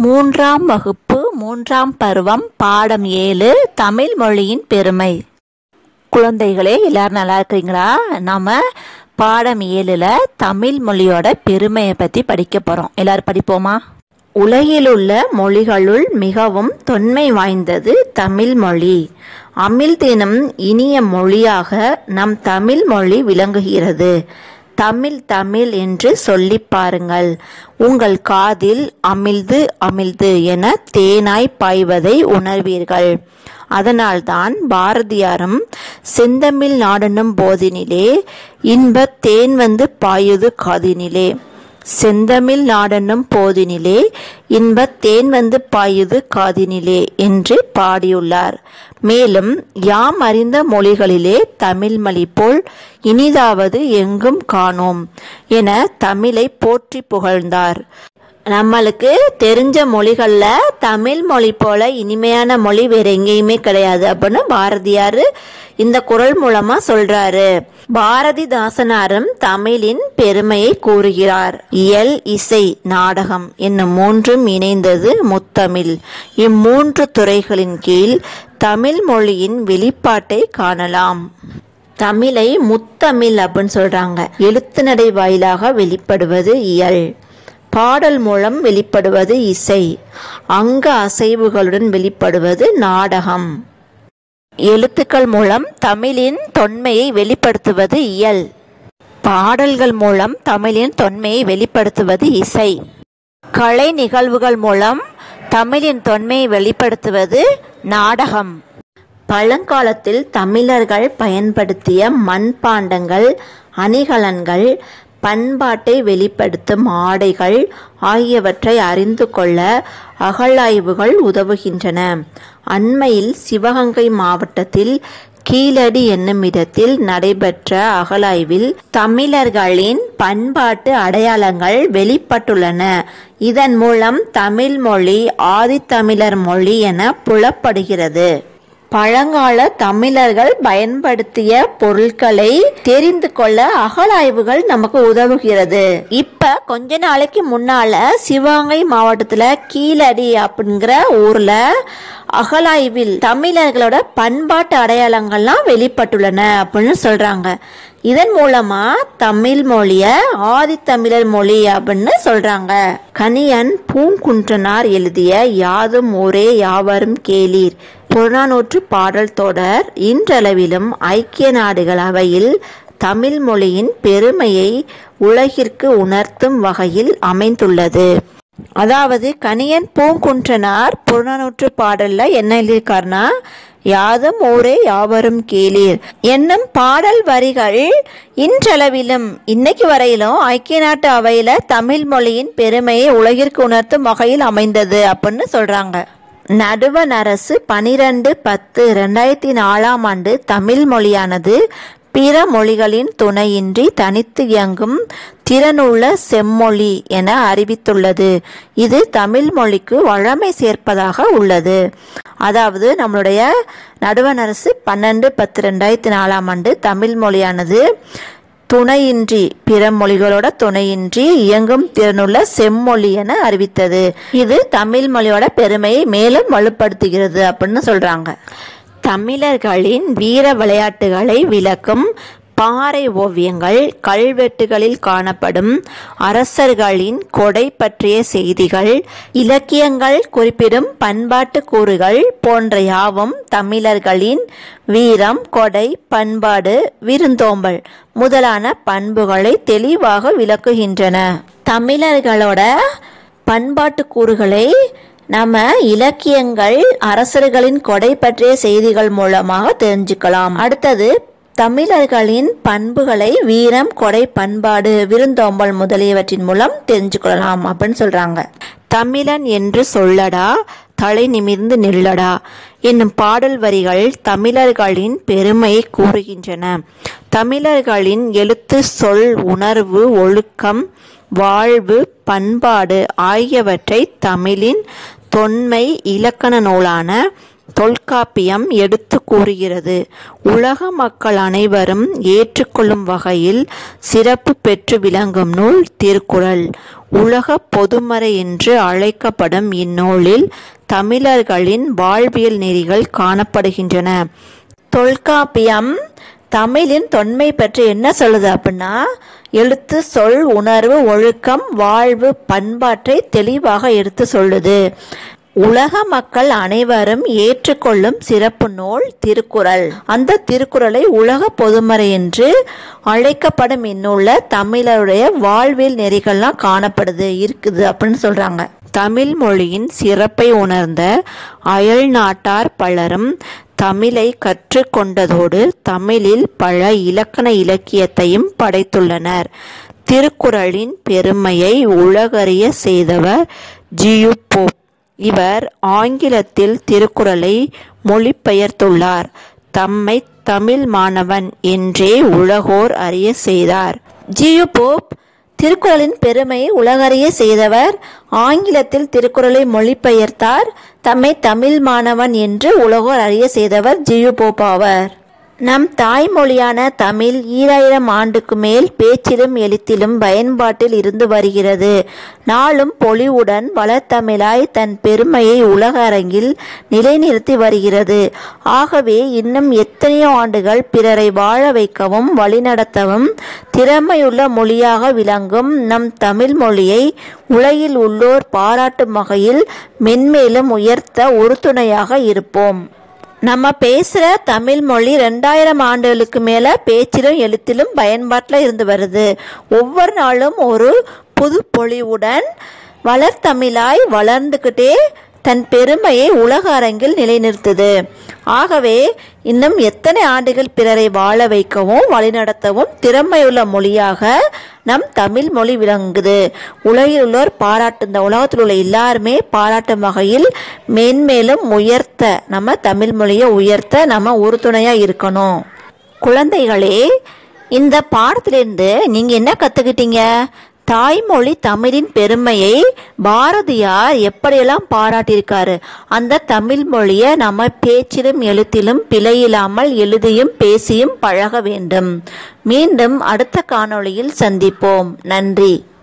மூன்றாம் வகுப்பு மூன்றாம் பருவம் பாடம் ஏழு தமிழ் மொழியின் பெருமை குழந்தைகளே எல்லாரும் நல்லா இருக்கிறீங்களா நம்ம பாடம் ஏழுல தமிழ் மொழியோட பெருமையை பத்தி படிக்க போறோம் எல்லாரும் படிப்போமா உலகில் உள்ள மொழிகளுள் மிகவும் தொன்மை வாய்ந்தது தமிழ் மொழி அமிழ்தினும் இனிய மொழியாக நம் தமிழ் மொழி விளங்குகிறது தமிழ் தமிழ் என்று சொல்லி பாருங்கள் உங்கள் காதில் அமிழ்து அமிழ்து என தேனாய் பாய்வதை உணர்வீர்கள் அதனால்தான் பாரதியாரும் செந்தமிழ் நாடனும் போதினிலே இன்பத் தேன் வந்து பாயுது காதினிலே செந்தமிழ் நாடனும் போதினிலே இன்பத் தேன் வந்து பாயுது காதினிலே என்று பாடியுள்ளார் மேலும் யாம் அறிந்த மொழிகளிலே தமிழ் மொழி போல் இனிதாவது எங்கும் காணோம் என தமிழை போற்றி புகழ்ந்தார் நம்மளுக்கு தெரிஞ்ச மொழிகள்ல தமிழ் மொழி போல இனிமையான மொழி வேற எங்கேயுமே கிடையாது அப்படின்னு பாரதியார் இந்த குரல் மூலமா சொல்றாரு பாரதிதாசனாரும் தமிழின் பெருமையை கூறுகிறார் இயல் இசை நாடகம் என்னும் மூன்றும் இணைந்தது முத்தமிழ் இம்மூன்று துறைகளின் கீழ் தமிழ் மொழியின் வெளிப்பாட்டை காணலாம் தமிழை முத்தமிழ் அப்படின்னு சொல்றாங்க எழுத்து நடை வாயிலாக வெளிப்படுவது இயல் பாடல் மூலம் வெளிப்படுவது இசை அங்க அசைவுகளுடன் வெளிப்படுவது நாடகம் எழுத்துக்கள் மூலம் தமிழின் தொன்மையை வெளிப்படுத்துவது இயல் பாடல்கள் மூலம் தமிழின் தொன்மையை வெளிப்படுத்துவது இசை கலை நிகழ்வுகள் மூலம் தமிழின் தொன்மையை வெளிப்படுத்துவது நாடகம் பழங்காலத்தில் தமிழர்கள் பயன்படுத்திய மண்பாண்டங்கள் அணிகலன்கள் பண்பாட்டை வெளிப்படுத்தும் ஆடைகள் ஆகியவற்றை அறிந்து கொள்ள அகழாய்வுகள் உதவுகின்றன அண்மையில் சிவகங்கை மாவட்டத்தில் கீழடி என்னும் இடத்தில் நடைபெற்ற அகழாய்வில் தமிழர்களின் பண்பாட்டு அடையாளங்கள் வெளிப்பட்டுள்ளன இதன் மூலம் தமிழ் மொழி ஆதித்தமிழர் மொழி என புலப்படுகிறது பழங்கால தமிழர்கள் பயன்படுத்திய பொருட்களை தெரிந்து கொள்ள அகழாய்வுகள் நமக்கு உதவுகிறது இப்ப கொஞ்ச நாளைக்கு முன்னால சிவகங்கை மாவட்டத்துல கீழடி அப்படிங்கிற ஊர்ல அகழாய்வில் தமிழர்களோட பண்பாட்டு அடையாளங்கள்லாம் வெளிப்பட்டுள்ளன அப்படின்னு சொல்றாங்க இதன் மூலமா தமிழ் மொழிய ஆதித்தமிழர் மொழி அப்படின்னு சொல்றாங்க கணியன் பூங்குன்றனார் எழுதிய யாதும் ஊரே யாவரும் கேளீர் புறநானூற்று பாடல் தொடர் இன்றளவிலும் ஐக்கிய நாடுகள் அவையில் தமிழ் மொழியின் பெருமையை உலகிற்கு உணர்த்தும் வகையில் அமைந்துள்ளது அதாவது கணியன் பூங்குன்றனார் புறநானூற்று பாடல்ல என்ன எழுதியிருக்காருன்னா யாதும் ஊரே யாவரும் கேளீர் என்னும் பாடல் வரிகள் இன்றளவிலும் இன்னைக்கு வரையிலும் ஐக்கிய நாட்டு அவையில தமிழ் மொழியின் பெருமையை உலகிற்கு உணர்த்தும் வகையில் அமைந்தது அப்படின்னு சொல்றாங்க நடுவண் அரசு பனிரெண்டு பத்து ரெண்டாயிரத்தி நாலாம் ஆண்டு தமிழ் மொழியானது பிற மொழிகளின் துணையின்றி தனித்து இயங்கும் திறனுள்ள செம்மொழி என அறிவித்துள்ளது இது தமிழ் மொழிக்கு வழமை சேர்ப்பதாக உள்ளது அதாவது நம்மளுடைய நடுவண் அரசு பன்னெண்டு பத்து ரெண்டாயிரத்தி நாலாம் ஆண்டு தமிழ் மொழியானது துணையின்றி பிற மொழிகளோட துணையின்றி இயங்கும் திறனுள்ள செம்மொழி என அறிவித்தது இது தமிழ் மொழியோட பெருமையை மேலும் வலுப்படுத்துகிறது அப்படின்னு சொல்றாங்க தமிழர்களின் வீர விளையாட்டுகளை விளக்கும் பாறை ஓவியங்கள் கல்வெட்டுகளில் காணப்படும் அரசர்களின் கொடை பற்றிய செய்திகள் இலக்கியங்கள் குறிப்பிடும் பண்பாட்டு கூறுகள் போன்ற யாவும் தமிழர்களின் வீரம் கொடை பண்பாடு விருந்தோம்பல் முதலான பண்புகளை தெளிவாக விளக்குகின்றன தமிழர்களோட பண்பாட்டு கூறுகளை நம்ம இலக்கியங்கள் அரசர்களின் கொடை பற்றிய செய்திகள் மூலமாக தெரிஞ்சுக்கலாம் அடுத்தது தமிழர்களின் பண்புகளை வீரம் கொடை பண்பாடு விருந்தோம்பல் முதலியவற்றின் மூலம் தெரிஞ்சு கொள்ளலாம் அப்படின்னு சொல்றாங்க தமிழன் என்று சொல்லடா தலை நிமிர்ந்து நில்லடா என்னும் பாடல் வரிகள் தமிழர்களின் பெருமையை கூறுகின்றன தமிழர்களின் எழுத்து சொல் உணர்வு ஒழுக்கம் வாழ்வு பண்பாடு ஆகியவற்றை தமிழின் தொன்மை இலக்கண நூலான தொல்காப்பியம் எடுத்து கூறுகிறது உலக மக்கள் அனைவரும் ஏற்றுக்கொள்ளும் வகையில் சிறப்பு பெற்று விளங்கும் நூல் திருக்குறள் உலக பொதுமறை என்று அழைக்கப்படும் இந்நூலில் தமிழர்களின் வாழ்வியல் நெறிகள் காணப்படுகின்றன தொல்காப்பியம் தமிழின் தொன்மை பற்றி என்ன சொல்லுது அப்படின்னா எழுத்து சொல் உணர்வு ஒழுக்கம் வாழ்வு பண்பாட்டை தெளிவாக எடுத்து சொல்லுது உலக மக்கள் அனைவரும் ஏற்றுக்கொள்ளும் சிறப்பு நூல் திருக்குறள் அந்த திருக்குறளை உலக பொதுமறை என்று அழைக்கப்படும் இந்நூல்ல தமிழருடைய வாழ்வியல் நெறிகள்லாம் காணப்படுது இருக்குது அப்படின்னு சொல்றாங்க தமிழ் மொழியின் சிறப்பை உணர்ந்த அயல் நாட்டார் பலரும் தமிழை கற்றுக்கொண்டதோடு தமிழில் பல இலக்கண இலக்கியத்தையும் படைத்துள்ளனர் திருக்குறளின் பெருமையை உலகறிய செய்தவர் ஜியு போப் இவர் ஆங்கிலத்தில் திருக்குறளை மொழிபெயர்த்துள்ளார் தம்மை தமிழ் மாணவன் என்றே உலகோர் அறிய செய்தார் ஜியு போப் திருக்குறளின் பெருமையை உலகறிய செய்தவர் ஆங்கிலத்தில் திருக்குறளை மொழிபெயர்த்தார் தம்மை தமிழ் மாணவன் என்று உலகோர் அறிய செய்தவர் ஜியு போப் ஆவர் நம் தாய்மொழியான தமிழ் ஈராயிரம் ஆண்டுக்கு மேல் பேச்சிலும் எழுத்திலும் பயன்பாட்டில் இருந்து வருகிறது நாளும் பொலிவுடன் வளர்த்தமிழாய் தன் பெருமையை உலக அரங்கில் நிலைநிறுத்தி வருகிறது ஆகவே இன்னும் எத்தனையோ ஆண்டுகள் பிறரை வாழ வைக்கவும் வழிநடத்தவும் திறமையுள்ள மொழியாக விளங்கும் நம் தமிழ் மொழியை உலகில் உள்ளோர் பாராட்டும் வகையில் மென்மேலும் உயர்த்த உறுதுணையாக இருப்போம் நம்ம பேசுகிற தமிழ் மொழி ரெண்டாயிரம் ஆண்டுகளுக்கு மேலே பேச்சிலும் எழுத்திலும் பயன்பாட்டில் இருந்து வருது ஒவ்வொரு நாளும் ஒரு புது பொலிவுடன் வளர்த்தமிழாய் வளர்ந்துக்கிட்டே தன் பெருமையை உலக அரங்கில் நிலைநிறுத்துது ஆகவே இன்னும் எத்தனை ஆண்டுகள் பிறரை வாழ வைக்கவும் வழிநடத்தவும் திறமையுள்ள மொழியாக நம் தமிழ் மொழி விளங்குது உலகில் உள்ளோர் பாராட்டு இந்த உலகத்தில் உள்ள எல்லாருமே பாராட்டும் வகையில் மேன்மேலும் உயர்த்த நம்ம தமிழ் மொழியை உயர்த்த நம்ம உறுதுணையாக இருக்கணும் குழந்தைகளே இந்த பாடத்திலிருந்து நீங்கள் என்ன கற்றுக்கிட்டீங்க தாய்மொழி தமிழின் பெருமையை பாரதியார் எப்படியெல்லாம் பாராட்டியிருக்காரு அந்த தமிழ் மொழியை நம்ம பேச்சிலும் எழுத்திலும் பிழையில்லாமல் எழுதியும் பேசியும் பழக வேண்டும் மீண்டும் அடுத்த காணொளியில் சந்திப்போம் நன்றி